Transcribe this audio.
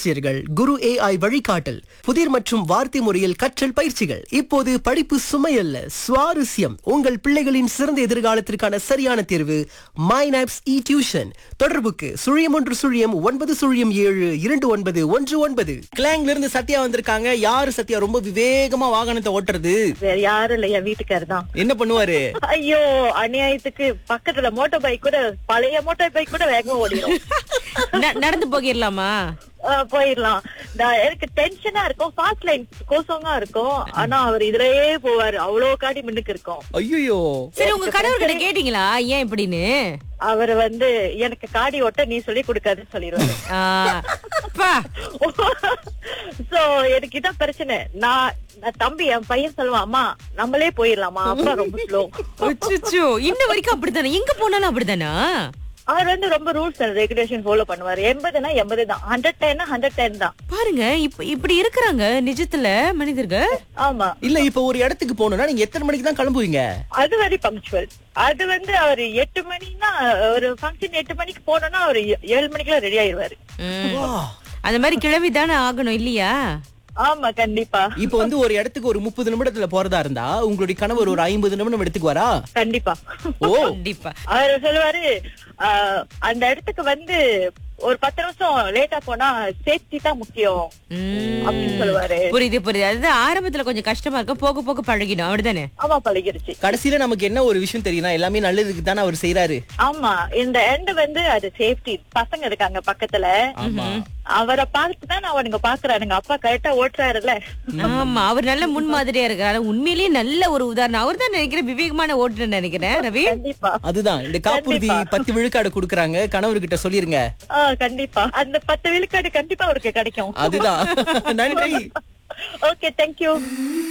ஆசிரியர்கள் குரு ஏஐ வழிகாட்டல் புதிர் மற்றும் வார்த்தை முறையில் கற்றல் பயிற்சிகள் இப்போது படிப்பு சுமையல்ல சுவாரஸ்யம் உங்கள் பிள்ளைகளின் சிறந்த எதிர்காலத்திற்கான சரியான தேர்வு மைனாப்ஸ் இ டியூஷன் தொடர்புக்கு சுழியம் ஒன்று சுழியம் ஒன்பது சுழியம் ஏழு இரண்டு ஒன்பது ஒன்று ஒன்பது கிளாங்ல இருந்து சத்யா வந்திருக்காங்க யாரு சத்யா ரொம்ப விவேகமா வாகனத்தை ஓட்டுறது வேற யாரும் இல்ல என் வீட்டுக்காரர் தான் என்ன பண்ணுவாரு ஐயோ அநியாயத்துக்கு பக்கத்துல மோட்டார் பைக் கூட பழைய மோட்டார் பைக் கூட வேகமா ஓடிடும் ந- நடந்து போகிடலாமா ஆஹ் போயிடலாம் நான் எனக்கு டென்ஷனா இருக்கும் ஃபாஸ்ட் லைன் கோசங்கா இருக்கும் ஆனா அவர் இதுலயே போவாரு அவ்வளவு காடி முன்னுக்கு இருக்கும் ஐயோ சரி உங்க கணவர்கிட்ட கேட்டீங்களா ஏன் இப்படின்னு அவர் வந்து எனக்கு காடி ஓட்ட நீ சொல்லி கொடுக்காதுன்னு சொல்லிடுவாரு ஆ, பா. சோ எனக்கு இதான் பிரச்சனை நான் நான் தம்பி என் பையன் சொல்லுவான் அம்மா நம்மளே போயிடலாமா அப்பா ரொம்ப ஸ்லோ அச்சச்சோ, இன்ன வரைக்கும் அப்படித்தானே எங்க போனாலும் அப்படித்தானா அவர் வந்து ரொம்ப ரூல்ஸ் அண்ட் ரெகுலேஷன் ஃபாலோ பண்ணுவாரு எண்பதுனா எண்பது தான் ஹண்ட்ரட் டென் ஹண்ட்ரட் டென் தான் பாருங்க இப்ப இப்படி இருக்கிறாங்க நிஜத்துல மனிதர்கள் ஆமா இல்ல இப்ப ஒரு இடத்துக்கு போகணும்னா நீங்க எத்தனை மணிக்கு தான் கிளம்புவீங்க அது வெரி பங்க்சுவல் அது வந்து அவர் எட்டு மணினா ஒரு ஃபங்க்ஷன் எட்டு மணிக்கு போனோம்னா அவர் ஏழு மணிக்கெல்லாம் ரெடி ஆயிருவாரு ம். வா. அந்த மாதிரி கிளவி தானே ஆகணும் இல்லையா ஆமா கண்டிப்பா இப்ப வந்து ஒரு இடத்துக்கு ஒரு முப்பது நிமிடத்துல போறதா இருந்தா உங்களுடைய கணவர் ஒரு ஐம்பது நிமிடம் எடுத்துக்குவாரா கண்டிப்பா ஓ கண்டிப்பா அவர் சொல்லுவாரு ஆஹ், அந்த இடத்துக்கு வந்து ஒரு பத்து நிமிஷம் லேட்டா போனா சேஃப்டி தான் முக்கியம் ம். அப்படின்னு சொல்லுவாரு புரியுது புரியுது அது ஆரம்பத்துல கொஞ்சம் கஷ்டமா இருக்கும் போக போக பழகிடும் அப்படிதானே ஆமா பழகிருச்சு கடைசியில நமக்கு என்ன ஒரு விஷயம் தெரியும்னா எல்லாமே நல்லதுக்கு தானே அவர் செய்யறாரு ஆமா இந்த எண்ட் வந்து அது சேஃப்டி பசங்க இருக்காங்க பக்கத்துல ஆமா அவரை பார்த்து தான் அவனுங்க பாக்குறானுங்க அப்பா கரெக்டா ஓட்டுறாருல்ல ஆமா அவர் நல்ல முன்மாதிரியா இருக்காரு உண்மையிலேயே நல்ல ஒரு உதாரணம் அவர் தான் நினைக்கிறேன் விவேகமான ஓட்டுன்னு நினைக்கிறேன் ரவி கண்டிப்பா அதுதான் இந்த காப்புறுதி பத்து விழுக்காடு கொடுக்கறாங்க கணவர்கிட்ட சொல்லிருங்க ஆ கண்டிப்பா அந்த பத்து விழுக்காடு கண்டிப்பா அவருக்கு கிடைக்கும் அதுதான் நன்றி ஓகே தேங்க்யூ